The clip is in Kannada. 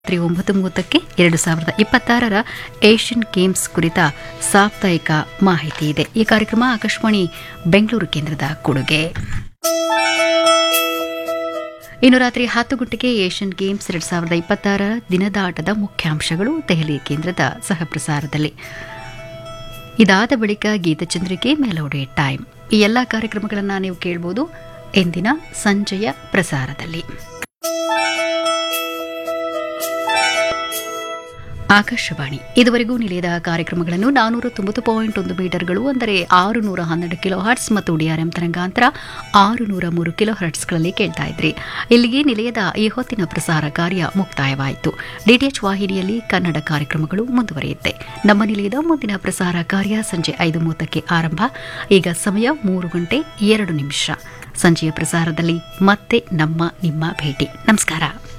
ರಾತ್ರಿ ಒಂಬತ್ತು ಮೂವತ್ತಕ್ಕೆ ಎರಡು ಸಾವಿರದ ಇಪ್ಪತ್ತಾರರ ಏಷ್ಯನ್ ಗೇಮ್ಸ್ ಕುರಿತ ಸಾಪ್ತಾಹಿಕ ಮಾಹಿತಿ ಇದೆ ಈ ಕಾರ್ಯಕ್ರಮ ಆಕಾಶವಾಣಿ ಬೆಂಗಳೂರು ಕೇಂದ್ರದ ಕೊಡುಗೆ ಇನ್ನು ರಾತ್ರಿ ಹತ್ತು ಗಂಟೆಗೆ ಏಷ್ಯನ್ ಗೇಮ್ಸ್ ಎರಡ್ ಸಾವಿರದ ಇಪ್ಪತ್ತಾರ ದಿನದಾಟದ ಮುಖ್ಯಾಂಶಗಳು ದೆಹಲಿ ಕೇಂದ್ರದ ಸಹಪ್ರಸಾರದಲ್ಲಿ ಇದಾದ ಬಳಿಕ ಗೀತಚಂದ್ರಿಕೆ ಮೆಲೋಡಿ ಟೈಮ್ ಈ ಎಲ್ಲ ಕಾರ್ಯಕ್ರಮಗಳನ್ನು ನೀವು ಕೇಳಬಹುದು ಎಂದಿನ ಸಂಜೆಯ ಪ್ರಸಾರದಲ್ಲಿ ಆಕಾಶವಾಣಿ ಇದುವರೆಗೂ ನಿಲಯದ ಕಾರ್ಯಕ್ರಮಗಳನ್ನು ನಾನೂರ ತೊಂಬತ್ತು ಪಾಯಿಂಟ್ ಒಂದು ಮೀಟರ್ಗಳು ಅಂದರೆ ಆರು ನೂರ ಹನ್ನೆರಡು ಕಿಲೋ ಹರ್ಟ್ಸ್ ಮತ್ತು ಡಿಆರ್ಎಂ ತರಂಗಾಂತರ ಆರು ನೂರ ಮೂರು ಕಿಲೋ ಹರ್ಟ್ಸ್ಗಳಲ್ಲಿ ಕೇಳ್ತಾ ಇದ್ರಿ ಇಲ್ಲಿಗೆ ನಿಲಯದ ಈ ಹೊತ್ತಿನ ಪ್ರಸಾರ ಕಾರ್ಯ ಮುಕ್ತಾಯವಾಯಿತು ಡಿಟಿಎಚ್ ವಾಹಿನಿಯಲ್ಲಿ ಕನ್ನಡ ಕಾರ್ಯಕ್ರಮಗಳು ಮುಂದುವರಿಯುತ್ತೆ ನಮ್ಮ ನಿಲಯದ ಮುಂದಿನ ಪ್ರಸಾರ ಕಾರ್ಯ ಸಂಜೆ ಐದು ಮೂವತ್ತಕ್ಕೆ ಆರಂಭ ಈಗ ಸಮಯ ಮೂರು ಗಂಟೆ ಎರಡು ನಿಮಿಷ ಸಂಜೆಯ ಪ್ರಸಾರದಲ್ಲಿ ಮತ್ತೆ ನಮ್ಮ ನಿಮ್ಮ ಭೇಟಿ ನಮಸ್ಕಾರ